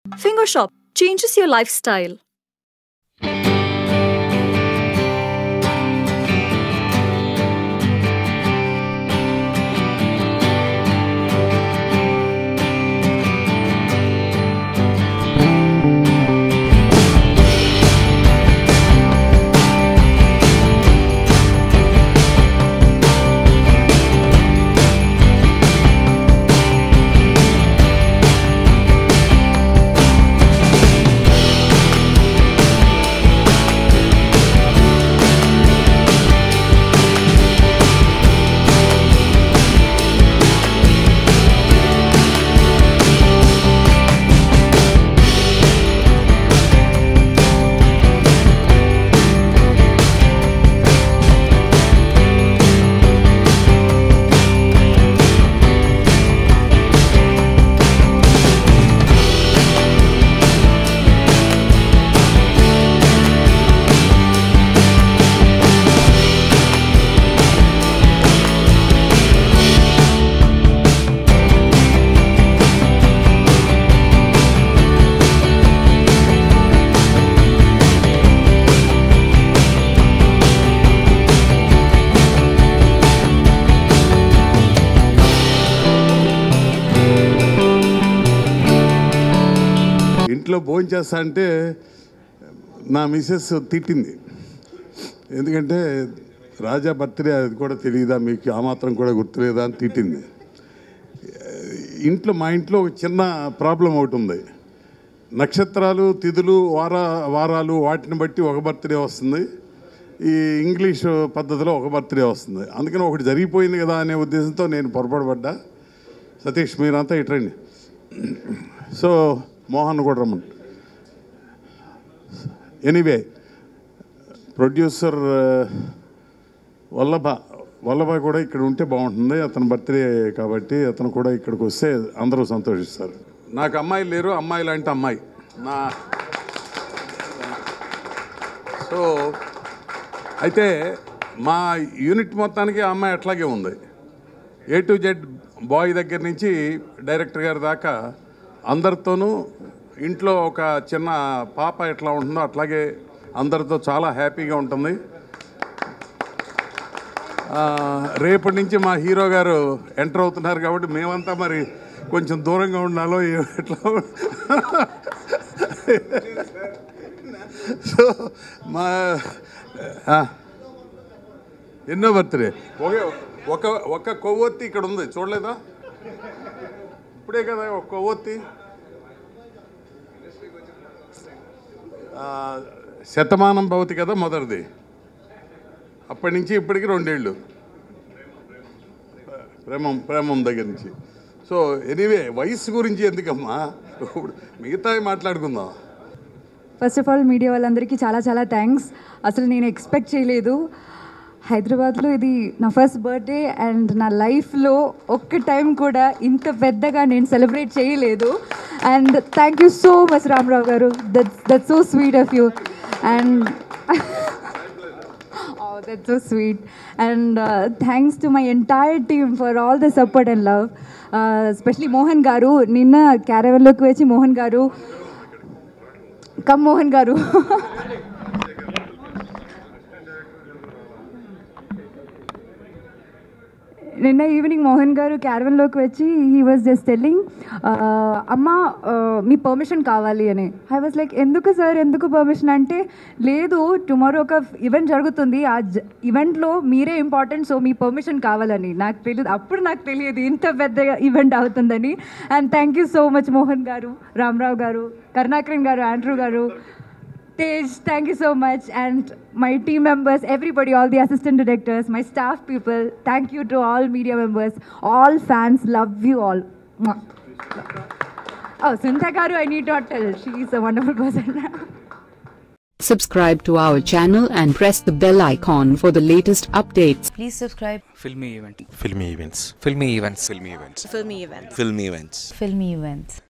Finger Shop changes your lifestyle. ఇంట్లో భోజనం చేస్తా అంటే నా మిసెస్ తిట్టింది ఎందుకంటే రాజా బర్త్డే అది కూడా తెలియదా మీకు ఆ మాత్రం కూడా గుర్తులేదా అని తిట్టింది ఇంట్లో మా ఇంట్లో ఒక చిన్న ప్రాబ్లం ఒకటి ఉంది నక్షత్రాలు తిథులు వార వారాలు వాటిని బట్టి ఒక బర్త్డే వస్తుంది ఈ ఇంగ్లీష్ పద్ధతిలో ఒక బర్త్డే వస్తుంది అందుకని ఒకటి జరిగిపోయింది కదా అనే ఉద్దేశంతో నేను పొరపాటు పడ్డా సతీష్ మీరంతా ఇట్రండి సో మోహన్ కూడా రమ్మను ఎనీవే ప్రొడ్యూసర్ వల్లభ వల్లభ కూడా ఇక్కడ ఉంటే బాగుంటుంది అతని బర్త్డే కాబట్టి అతను కూడా ఇక్కడికి వస్తే అందరూ సంతోషిస్తారు నాకు అమ్మాయిలు లేరు అమ్మాయిలు అంటే అమ్మాయి నా సో అయితే మా యూనిట్ మొత్తానికి ఆ అమ్మాయి అట్లాగే ఉంది ఏ టు జెడ్ బాయ్ దగ్గర నుంచి డైరెక్టర్ గారి దాకా అందరితోనూ ఇంట్లో ఒక చిన్న పాప ఎట్లా ఉంటుందో అట్లాగే అందరితో చాలా హ్యాపీగా ఉంటుంది ఆ, రేపటి నుంచి మా హీరో గారు ఎంటర్ అవుతున్నారు కాబట్టి మేమంతా మరి కొంచెం దూరంగా ఉండాలో ఏ- ఎట్లా సో మా ఆ, ఎన్నో బర్త్డే ఒకే ఒక ఒక కొవ్వొత్తి ఇక్కడ ఉంది చూడలేదా ఇప్పుడే కదా ఒక కొవ్వొత్తి ఆ, శతమానం భవతి కదా మొదటిది అప్పటి నుంచి ఇప్పటికి రెండేళ్ళు ప్రేమం ప్రేమం దగ్గర నుంచి సో ఎనీవే వయసు గురించి ఎందుకమ్మా ఇప్పుడు మిగతావి మాట్లాడుకుందాం ఫస్ట్ ఆఫ్ ఆల్ మీడియా వాళ్ళందరికీ చాలా చాలా థ్యాంక్స్ అసలు నేను ఎక్స్పెక్ట్ చేయలేదు హైదరాబాద్లో ఇది నా ఫస్ట్ బర్త్డే అండ్ నా లైఫ్లో ఒక్క టైం కూడా ఇంత పెద్దగా నేను సెలబ్రేట్ చేయలేదు and thank you so much Ramarao garu that's that so sweet of you and Oh, that's so sweet. And uh, thanks to my entire team for all the support and love. Uh, especially Mohan Garu. నిన్న క్యారవెల్లోకి వచ్చి మోహన్ గారు come Mohan గారు నిన్న evening Mohan గారు క్యారవెన్లోకి వచ్చి he was just telling అమ్మ ఆ, మీ permission కావాలి అని ఐ వాజ్ లైక్ ఎందుకు సార్ ఎందుకు పర్మిషన్ అంటే లేదు టుమారో ఒక ఈవెంట్ జరుగుతుంది ఆ ఈవెంట్లో మీరే ఇంపార్టెంట్ సో మీ పర్మిషన్ కావాలని నాకు తెలియదు అప్పుడు నాకు తెలియదు ఇంత పెద్ద ఈవెంట్ అవుతుందని and thank you so much Mohan garu Ramarao గారు కరుణాకరన్ గారు ఆండ్రూ గారు Tej, thank you so much. And my team members, everybody, all the assistant directors, my staff people, thank you to all media members, all fans, love you all. Mwah. Oh, Sunita Garu, I need not tell. She is a wonderful person. Subscribe to our channel and press the bell icon for the latest updates. Please subscribe filmy event filmy events filmy events filmy events Filmy Events. filmy events Filmy Events.